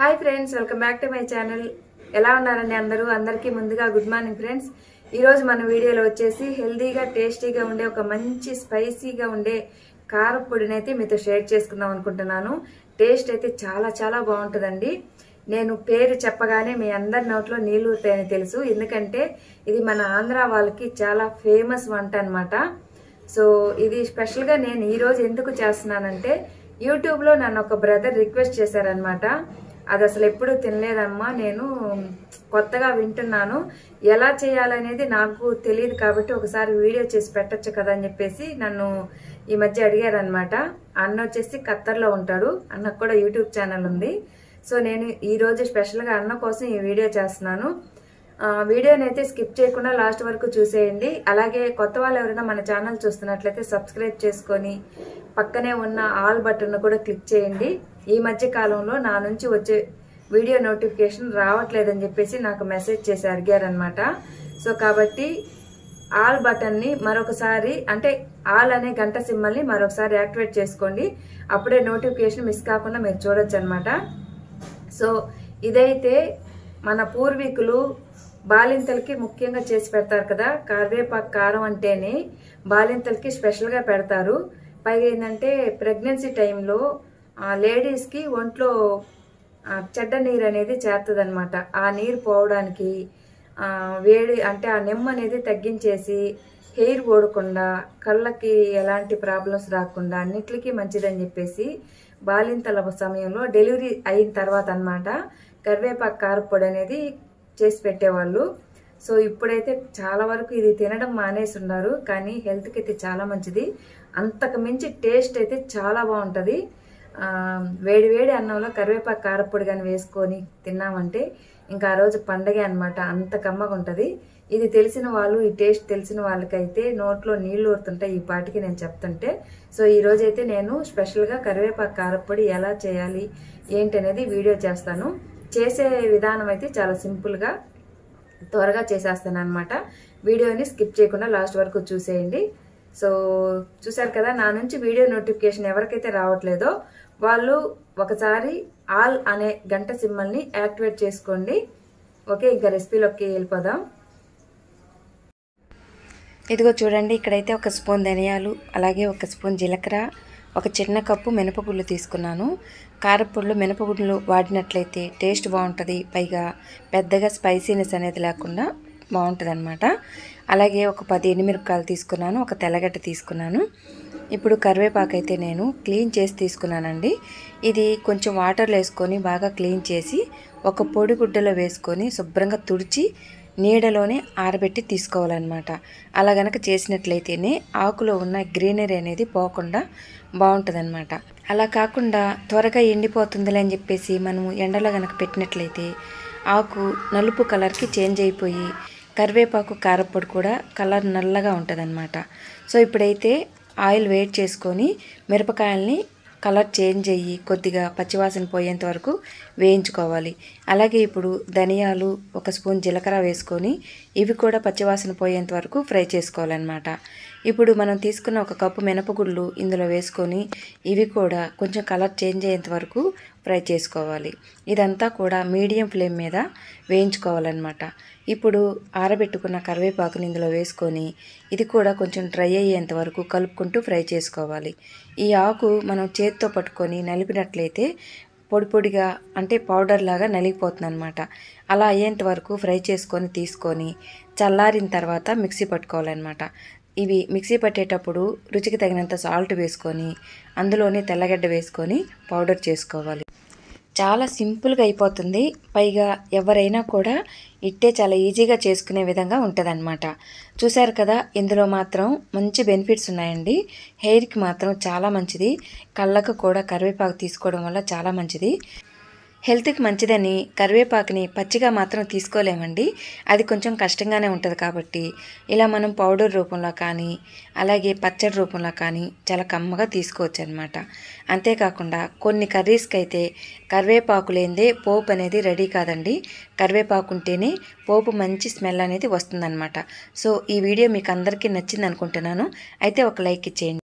hi friends welcome back to my channel ఎలా ఉన్నారండి అందరూ అందరికీ ముందుగా గుడ్ మార్నింగ్ ఫ్రెండ్స్ ఈరోజు మన వీడియోలో వచ్చేసి హెల్దీగా టేస్టీగా ఉండే ఒక మంచి స్పైసీగా ఉండే కారపొడిని అయితే మీతో షేర్ చేసుకుందాం అనుకుంటున్నాను టేస్ట్ అయితే చాలా చాలా బాగుంటుందండి నేను పేరు చెప్పగానే మీ అందరి నోట్లో నీళ్లు ఊరుతాయని తెలుసు ఎందుకంటే ఇది మన ఆంధ్ర వాళ్ళకి చాలా ఫేమస్ వంట అన్నమాట సో ఇది స్పెషల్గా నేను ఈరోజు ఎందుకు చేస్తున్నానంటే యూట్యూబ్లో నన్ను ఒక బ్రదర్ రిక్వెస్ట్ చేశారనమాట అది అసలు ఎప్పుడూ తినలేదమ్మా నేను కొత్తగా వింటున్నాను ఎలా చేయాలనేది నాకు తెలియదు కాబట్టి ఒకసారి వీడియో చేసి పెట్టొచ్చు కదా అని చెప్పేసి నన్ను ఈ మధ్య అడిగారనమాట అన్న వచ్చేసి ఖత్తర్లో ఉంటాడు అన్నకు కూడా యూట్యూబ్ ఛానల్ ఉంది సో నేను ఈ రోజు స్పెషల్గా అన్న కోసం ఈ వీడియో చేస్తున్నాను ఆ, వీడియోని అయితే స్కిప్ చేయకుండా లాస్ట్ వరకు చూసేయండి అలాగే కొత్త వాళ్ళు ఎవరైనా మన ఛానల్ చూస్తున్నట్లయితే సబ్స్క్రైబ్ చేసుకొని పక్కనే ఉన్న ఆల్ బటన్ కూడా క్లిక్ చేయండి ఈ మధ్య కాలంలో నా నుంచి వచ్చే వీడియో నోటిఫికేషన్ రావట్లేదని చెప్పేసి నాకు మెసేజ్ చేసి అడిగారనమాట సో కాబట్టి ఆల్ బటన్ని మరొకసారి అంటే ఆల్ అనే గంట సింబల్ని మరొకసారి యాక్టివేట్ చేసుకోండి అప్పుడే నోటిఫికేషన్ మిస్ కాకుండా మీరు చూడొచ్చు అనమాట సో ఇదైతే మన పూర్వీకులు బాలింతలకి ముఖ్యంగా చేసి పెడతారు కదా కరివేపాకు కారం అంటేనే బాలింతలకి స్పెషల్గా పెడతారు పైగా ఏంటంటే ప్రెగ్నెన్సీ టైంలో లేడీస్కి ఒంట్లో ఆ, చెడ్డ నీరు అనేది చేరుతుంది ఆ నీరు పోవడానికి ఆ, వేడి అంటే ఆ నెమ్మ అనేది తగ్గించేసి హెయిర్ ఓడకుండా కళ్ళకి ఎలాంటి ప్రాబ్లమ్స్ రాకుండా అన్నిటికీ మంచిదని చెప్పేసి బాలింతల సమయంలో డెలివరీ అయిన తర్వాత అన్నమాట కరివేపాకు కారపొడి అనేది చేసి పెట్టేవాళ్ళు సో ఇప్పుడైతే చాలా వరకు ఇది తినడం మానేసి ఉన్నారు కానీ హెల్త్కి అయితే చాలా మంచిది అంతకు మించి టేస్ట్ అయితే చాలా బాగుంటుంది ఆ, వేడి వేడి అన్నంలో కరివేపాకు కారపొడి కానీ వేసుకొని తిన్నామంటే ఇంకా ఆ రోజు పండగే అనమాట అంత కమ్మగా ఉంటుంది ఇది తెలిసిన వాళ్ళు ఈ టేస్ట్ తెలిసిన వాళ్ళకైతే నోట్లో నీళ్లు ఊరుతుంటాయి ఈ పాటికి నేను చెప్తుంటే సో ఈ రోజు అయితే నేను స్పెషల్గా కరివేపాకు కారపొడి ఎలా చేయాలి ఏంటి అనేది వీడియో చేస్తాను చేసే విధానం అయితే చాలా సింపుల్గా త్వరగా చేసేస్తాను అనమాట వీడియోని స్కిప్ చేయకుండా లాస్ట్ వరకు చూసేయండి సో చూసారు కదా నా నుంచి వీడియో నోటిఫికేషన్ ఎవరికైతే రావట్లేదో వాళ్ళు ఒకసారి ఆల్ అనే గంట సింబల్ని యాక్టివేట్ చేసుకోండి ఓకే ఇంకా రెసిపీలోకి వెళ్ళిపోదాం ఇదిగో చూడండి ఇక్కడైతే ఒక స్పూన్ ధనియాలు అలాగే ఒక స్పూన్ జీలకర్ర ఒక చిన్న కప్పు మినపగుళ్ళు తీసుకున్నాను కారపొడులు మినపగుళ్ళు వాడినట్లయితే టేస్ట్ బాగుంటుంది పైగా పెద్దగా స్పైసీనెస్ అనేది లేకుండా బాగుంటుంది అనమాట అలాగే ఒక పది ఎండుమిరపకాయలు తీసుకున్నాను ఒక తెల్లగడ్డ తీసుకున్నాను ఇప్పుడు కరివేపాకు అయితే నేను క్లీన్ చేసి తీసుకున్నానండి ఇది కొంచెం వాటర్లో వేసుకొని బాగా క్లీన్ చేసి ఒక పొడి గుడ్డలో వేసుకొని శుభ్రంగా తుడిచి నీడలోనే ఆరబెట్టి తీసుకోవాలన్నమాట అలా గనక చేసినట్లయితేనే ఆకులో ఉన్న గ్రీనరీ అనేది పోకుండా బాగుంటుందన్నమాట అలా కాకుండా త్వరగా ఎండిపోతుందిలే అని చెప్పేసి మనము ఎండలో గనక పెట్టినట్లయితే ఆకు నలుపు కలర్కి చేంజ్ అయిపోయి కరివేపాకు కారపొడి కూడా కలర్ నల్లగా ఉంటుందన్నమాట సో ఇప్పుడైతే ఆయిల్ వేడి చేసుకొని మిరపకాయల్ని కలర్ చేంజ్ అయ్యి కొద్దిగా పచ్చివాసన పోయేంత వరకు వేయించుకోవాలి అలాగే ఇప్పుడు ధనియాలు ఒక స్పూన్ జీలకర్ర వేసుకొని ఇవి కూడా పచ్చివాసన పోయేంత వరకు ఫ్రై చేసుకోవాలన్నమాట ఇప్పుడు మనం తీసుకున్న ఒక కప్పు మినపగుళ్ళు ఇందులో వేసుకొని ఇవి కూడా కొంచెం కలర్ చేంజ్ అయ్యేంత వరకు ఫ్రై చేసుకోవాలి ఇదంతా కూడా మీడియం ఫ్లేమ్ మీద వేయించుకోవాలన్నమాట ఇప్పుడు ఆరబెట్టుకున్న కరివేపాకుని ఇందులో వేసుకొని ఇది కూడా కొంచెం డ్రై అయ్యేంత వరకు కలుపుకుంటూ ఫ్రై చేసుకోవాలి ఈ ఆకు మనం చేతితో పట్టుకొని నలిపినట్లయితే పొడి పొడిగా అంటే పౌడర్ లాగా నలిగిపోతుంది అనమాట అలా అయ్యేంత వరకు ఫ్రై చేసుకొని తీసుకొని చల్లారిన తర్వాత మిక్సీ పట్టుకోవాలన్నమాట ఇవి మిక్సీ పట్టేటప్పుడు రుచికి తగినంత సాల్ట్ వేసుకొని అందులోనే తెల్లగడ్డ వేసుకొని పౌడర్ చేసుకోవాలి చాలా సింపుల్గా అయిపోతుంది పైగా ఎవరైనా కూడా ఇట్టే చాలా ఈజీగా చేసుకునే విధంగా ఉంటుందన్నమాట చూశారు కదా ఇందులో మాత్రం మంచి బెనిఫిట్స్ ఉన్నాయండి హెయిర్కి మాత్రం చాలా మంచిది కళ్ళకు కూడా కరివేపాకు తీసుకోవడం వల్ల చాలా మంచిది హెల్త్కి మంచిదని కరివేపాకుని పచ్చిగా మాత్రం తీసుకోలేమండి అది కొంచెం కష్టంగానే ఉంటుంది కాబట్టి ఇలా మనం పౌడర్ రూపంలో కానీ అలాగే పచ్చడి రూపంలో కానీ చాలా కమ్మగా తీసుకోవచ్చు అనమాట అంతేకాకుండా కొన్ని కర్రీస్కి అయితే కరివేపాకు లేనిదే పోపు అనేది రెడీ కాదండి కరివేపాకు ఉంటేనే పోపు మంచి స్మెల్ అనేది వస్తుందన్నమాట సో ఈ వీడియో మీకు అందరికీ నచ్చింది అనుకుంటున్నాను అయితే ఒక లైక్ ఇచ్చేయండి